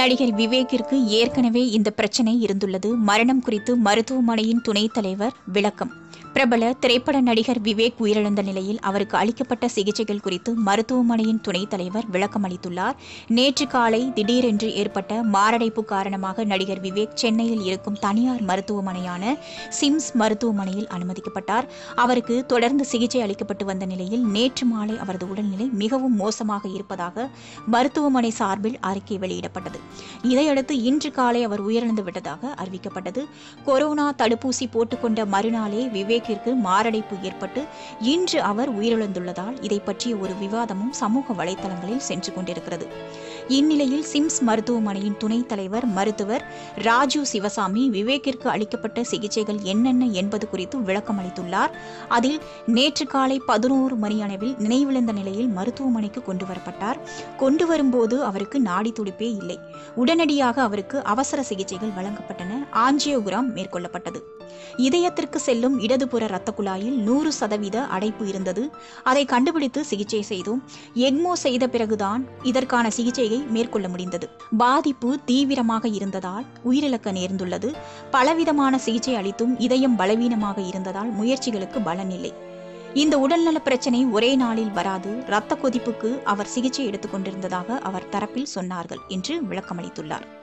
நடிகர் விவேக்கிற்கு ஏற்கனவே இந்த பிரச்சனை இருந்துள்ளது மரணம் குறித்து மருத்துவமனையின் துணைத் தலைவர் விளக்கம் பிரபல திரைப்பட நடிகர் விவேக் உயிரிழந்த நிலையில் அவருக்கு அளிக்கப்பட்ட சிகிச்சைகள் குறித்து மருத்துவமனையின் துணைத் தலைவர் விளக்கம் அளித்துள்ளார் நேற்று காலை திடீரென்று ஏற்பட்ட மாரடைப்பு காரணமாக நடிகர் விவேக் சென்னையில் இருக்கும் தனியார் மருத்துவமனையான சிம்ஸ் மருத்துவமனையில் அனுமதிக்கப்பட்டார் அவருக்கு தொடர்ந்து சிகிச்சை அளிக்கப்பட்டு வந்த நிலையில் நேற்று மாலை அவரது உடல்நிலை மிகவும் மோசமாக இருப்பதாக மருத்துவமனை சார்பில் அறிக்கை வெளியிடப்பட்டது இதையடுத்து இன்று காலை அவர் உயிரிழந்து விட்டதாக அறிவிக்கப்பட்டது கொரோனா தடுப்பூசி போட்டுக்கொண்ட மறுநாளே விவேக்கிற்கு மாரடைப்பு ஏற்பட்டு இன்று அவர் உயிரிழந்துள்ளதால் இதை பற்றிய ஒரு விவாதமும் சமூக வலைதளங்களில் சென்று கொண்டிருக்கிறது இந்நிலையில் சிம்ஸ் மருத்துவமனையின் துணைத் தலைவர் மருத்துவர் ராஜு சிவசாமி விவேக்கிற்கு அளிக்கப்பட்ட சிகிச்சைகள் என்னென்ன என்பது குறித்து விளக்கம் அளித்துள்ளார் அதில் நேற்று காலை பதினோரு மணி அளவில் நினைவிழந்த நிலையில் மருத்துவமனைக்கு கொண்டு வரப்பட்டார் கொண்டு வரும்போது அவருக்கு நாடி துடிப்பே இல்லை உடனடியாக அவருக்கு அவசர சிகிச்சைகள் வழங்கப்பட்டன ஆஞ்சியோகிராம் மேற்கொள்ளப்பட்டது இதயத்திற்கு செல்லும் இடதுபுற இரத்த குழாயில் நூறு சதவீத அடைப்பு இருந்தது அதை கண்டுபிடித்து சிகிச்சை செய்தோம் எக்மோ செய்த பிறகுதான் இதற்கான சிகிச்சையை மேற்கொள்ள முடிந்தது பாதிப்பு தீவிரமாக இருந்ததால் உயிரிழக்க நேர்ந்துள்ளது பலவிதமான சிகிச்சை அளித்தும் இதயம் பலவீனமாக இருந்ததால் முயற்சிகளுக்கு பலன் இல்லை இந்த உடல்நல பிரச்சனை ஒரே நாளில் வராது இரத்த கொதிப்புக்கு அவர் சிகிச்சை எடுத்துக் கொண்டிருந்ததாக அவர் தரப்பில் சொன்னார்கள் என்று விளக்கமளித்துள்ளார்